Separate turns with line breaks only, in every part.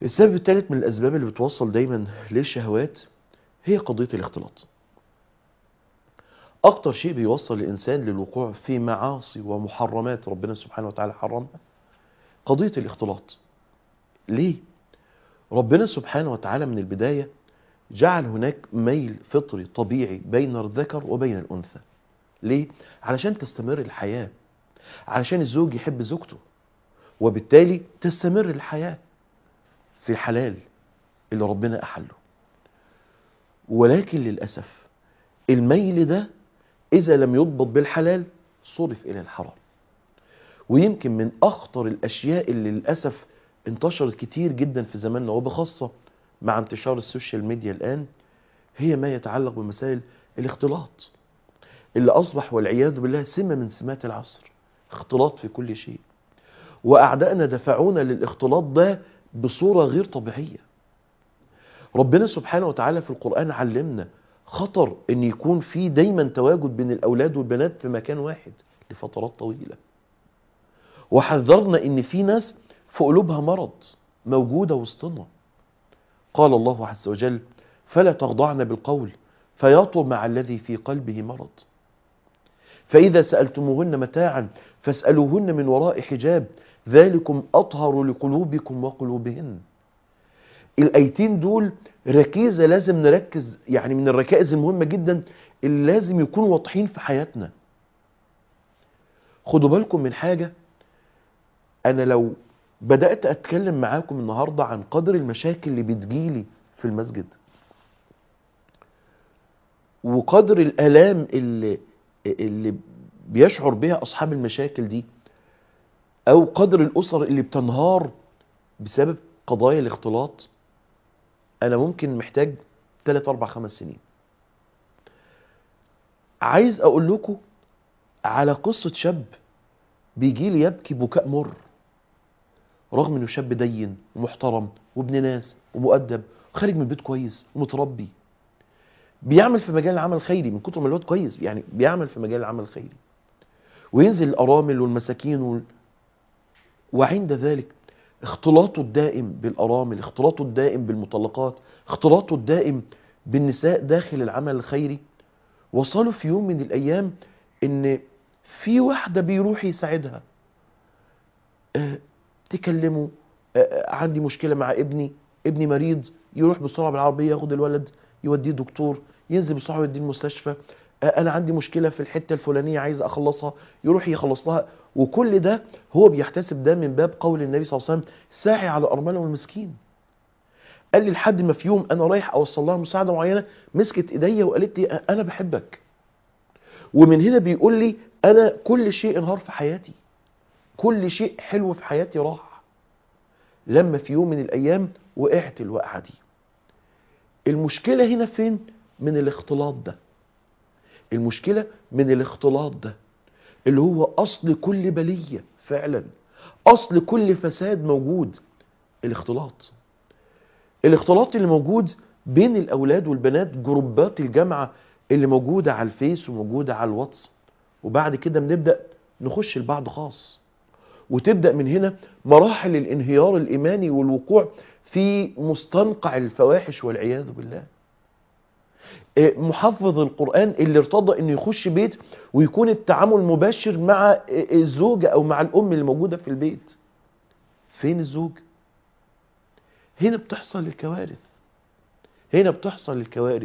السبب الثالث من الأسباب اللي بتوصل دايما للشهوات هي قضية الاختلاط أكتر شيء بيوصل الإنسان للوقوع في معاصي ومحرمات ربنا سبحانه وتعالى حرمها قضية الاختلاط ليه؟ ربنا سبحانه وتعالى من البداية جعل هناك ميل فطري طبيعي بين الذكر وبين الأنثى ليه؟ علشان تستمر الحياة علشان الزوج يحب زوجته وبالتالي تستمر الحياة في الحلال اللي ربنا أحله ولكن للأسف الميل ده إذا لم يضبط بالحلال صرف إلى الحرام ويمكن من أخطر الأشياء اللي للأسف انتشرت كتير جدا في زماننا وبخاصة مع انتشار السوشيال ميديا الآن هي ما يتعلق بمسائل الاختلاط اللي أصبح والعياذ بالله سمة من سمات العصر اختلاط في كل شيء وأعدائنا دفعونا للاختلاط ده بصورة غير طبيعية ربنا سبحانه وتعالى في القرآن علمنا خطر ان يكون في دايما تواجد بين الاولاد والبنات في مكان واحد لفترات طويلة وحذرنا ان في ناس في قلوبها مرض موجودة وسطنا قال الله عز وجل فلا تخضعن بالقول فيطمع الذي في قلبه مرض فإذا سألتموهن متاعا فاسألوهن من وراء حجاب ذلكم أطهر لقلوبكم وقلوبهن الآيتين دول ركيزة لازم نركز يعني من الركائز المهمة جدا اللي لازم يكونوا واضحين في حياتنا خدوا بالكم من حاجة أنا لو بدأت أتكلم معاكم النهاردة عن قدر المشاكل اللي بتجيلي في المسجد وقدر الآلام اللي, اللي بيشعر بها أصحاب المشاكل دي أو قدر الأسر اللي بتنهار بسبب قضايا الاختلاط أنا ممكن محتاج 3 4 5 سنين عايز أقول لكم على قصة شاب بيجي لي يبكي بكاء مر رغم انه شاب دين ومحترم وابن ناس ومؤدب وخارج من بيت كويس ومتربي بيعمل في مجال العمل الخيري من كتر ما الواد كويس يعني بيعمل في مجال العمل الخيري وينزل الارامل والمساكين وال... وعند ذلك اختلاطه الدائم بالارامل اختلاطه الدائم بالمطلقات اختلاطه الدائم بالنساء داخل العمل الخيري وصلوا في يوم من الايام ان في واحدة بيروح يساعدها أه تكلمه أه عندي مشكلة مع ابني ابني مريض يروح بسرعة بالعربية ياخد الولد يوديه دكتور ينزل بسرعة يوديه المستشفى أه انا عندي مشكلة في الحتة الفلانية عايز اخلصها يروح يخلص لها وكل ده هو بيحتسب ده من باب قول النبي صلى الله عليه وسلم ساعي على الارملة والمسكين قال لي لحد ما في يوم انا رايح اوصل لها مساعدة معينة مسكت ايديا وقالت لي انا بحبك ومن هنا بيقول لي انا كل شيء انهار في حياتي كل شيء حلو في حياتي راح لما في يوم من الايام وقعت الوقعه دي المشكله هنا فين من الاختلاط ده المشكله من الاختلاط ده اللي هو اصل كل بليه فعلا اصل كل فساد موجود الاختلاط الاختلاط اللي موجود بين الاولاد والبنات جروبات الجامعه اللي موجوده على الفيس وموجوده على الواتس وبعد كده بنبدأ نخش لبعض خاص وتبدأ من هنا مراحل الانهيار الإيماني والوقوع في مستنقع الفواحش والعياذ بالله محفظ القرآن اللي ارتضى انه يخش بيت ويكون التعامل مباشر مع الزوجة او مع الام اللي موجودة في البيت فين الزوج هنا بتحصل الكوارث هنا بتحصل الكوارث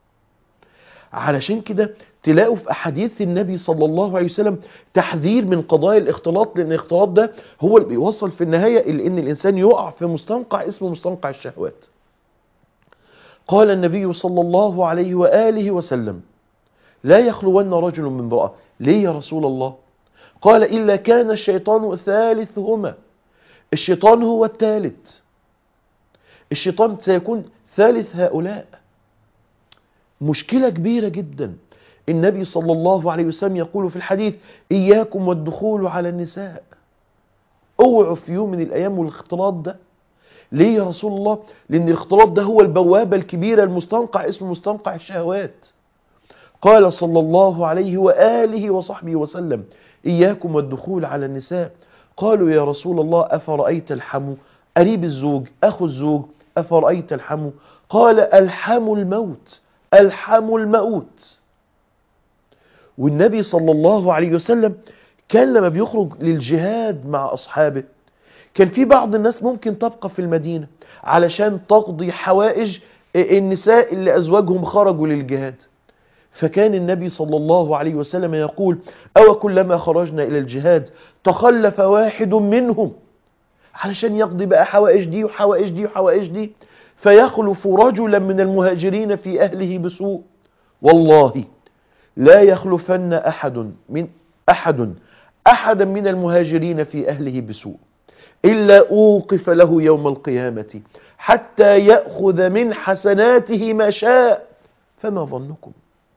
علشان كده تلاقوا في أحاديث النبي صلى الله عليه وسلم تحذير من قضايا الاختلاط لأن الاختلاط ده هو اللي بيوصل في النهاية إلى أن الإنسان يقع في مستنقع اسمه مستنقع الشهوات قال النبي صلى الله عليه وآله وسلم لا يخلون رجل من امرأة ليه يا رسول الله قال إلا كان الشيطان ثالثهما الشيطان هو الثالث الشيطان سيكون ثالث هؤلاء مشكلة كبيرة جدا النبي صلى الله عليه وسلم يقول في الحديث إياكم والدخول على النساء اوعوا في يوم من الأيام والاختلاط ده ليه يا رسول الله لأن الاختلاط ده هو البوابة الكبيرة المستنقع اسمه مستنقع الشهوات قال صلى الله عليه وآله وصحبه وسلم إياكم والدخول على النساء قالوا يا رسول الله أفرأيت الحمو قريب الزوج أخو الزوج أفرأيت الحم قال الحم الموت الحم الموت والنبي صلى الله عليه وسلم كان لما بيخرج للجهاد مع أصحابه كان في بعض الناس ممكن تبقى في المدينة علشان تقضي حوائج النساء اللي أزواجهم خرجوا للجهاد فكان النبي صلى الله عليه وسلم يقول أو كلما خرجنا إلى الجهاد تخلف واحد منهم علشان يقضي بقى حوائج دي وحوائج دي وحوائج دي فيخلف رجلا من المهاجرين في أهله بسوء والله لا يخلفن أحد من أحد أحدا من المهاجرين في أهله بسوء إلا أوقف له يوم القيامة حتى يأخذ من حسناته ما شاء فما ظنكم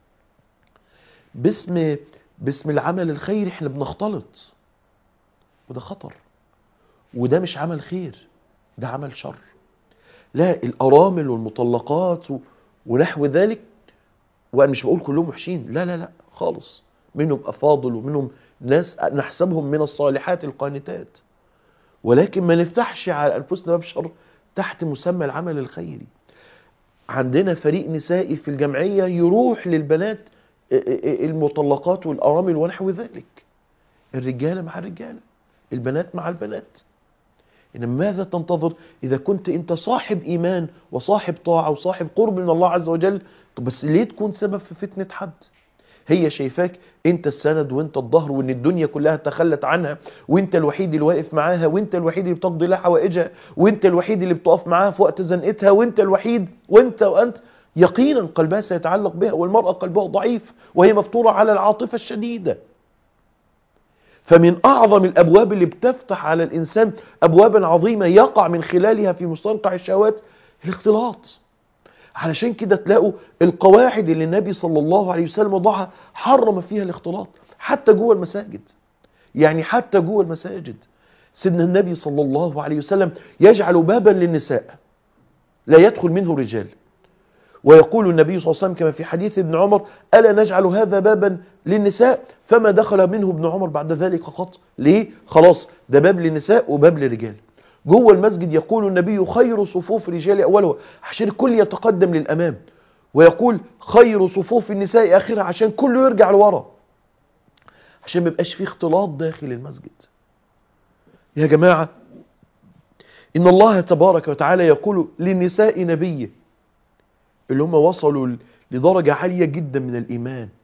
باسم باسم العمل الخير احنا بنختلط وده خطر وده مش عمل خير ده عمل شر لا الأرامل والمطلقات و... ونحو ذلك وأنا مش بقول كلهم وحشين لا لا لا خالص منهم أفاضل ومنهم ناس نحسبهم من الصالحات القانتات ولكن ما نفتحش على أنفسنا باب شر تحت مسمى العمل الخيري عندنا فريق نسائي في الجمعية يروح للبنات المطلقات والأرامل ونحو ذلك الرجالة مع الرجالة البنات مع البنات إنما ماذا تنتظر إذا كنت أنت صاحب إيمان وصاحب طاعة وصاحب قرب من الله عز وجل طب بس ليه تكون سبب في فتنة حد هي شايفاك انت السند وانت الظهر وان الدنيا كلها تخلت عنها وانت الوحيد اللي واقف معاها وانت الوحيد اللي بتقضي لها حوائجها وانت الوحيد اللي بتقف معاها في وقت زنقتها وانت الوحيد وانت وانت يقينا قلبها سيتعلق بها والمرأة قلبها ضعيف وهي مفطورة على العاطفة الشديدة فمن أعظم الأبواب اللي بتفتح على الإنسان أبوابا عظيمة يقع من خلالها في مستنقع الشهوات الاختلاط علشان كده تلاقوا القواعد اللي النبي صلى الله عليه وسلم وضعها حرم فيها الاختلاط حتى جوه المساجد يعني حتى جوه المساجد سيدنا النبي صلى الله عليه وسلم يجعل بابا للنساء لا يدخل منه رجال ويقول النبي صلى الله عليه وسلم كما في حديث ابن عمر ألا نجعل هذا بابا للنساء فما دخل منه ابن عمر بعد ذلك قط ليه خلاص ده باب للنساء وباب للرجال جوه المسجد يقول النبي خير صفوف الرجال أولها عشان الكل يتقدم للأمام ويقول خير صفوف النساء آخرها عشان كله يرجع لورا عشان ما يبقاش فيه اختلاط داخل المسجد يا جماعة إن الله تبارك وتعالى يقول للنساء نبيه اللي هم وصلوا لدرجة عالية جدا من الإيمان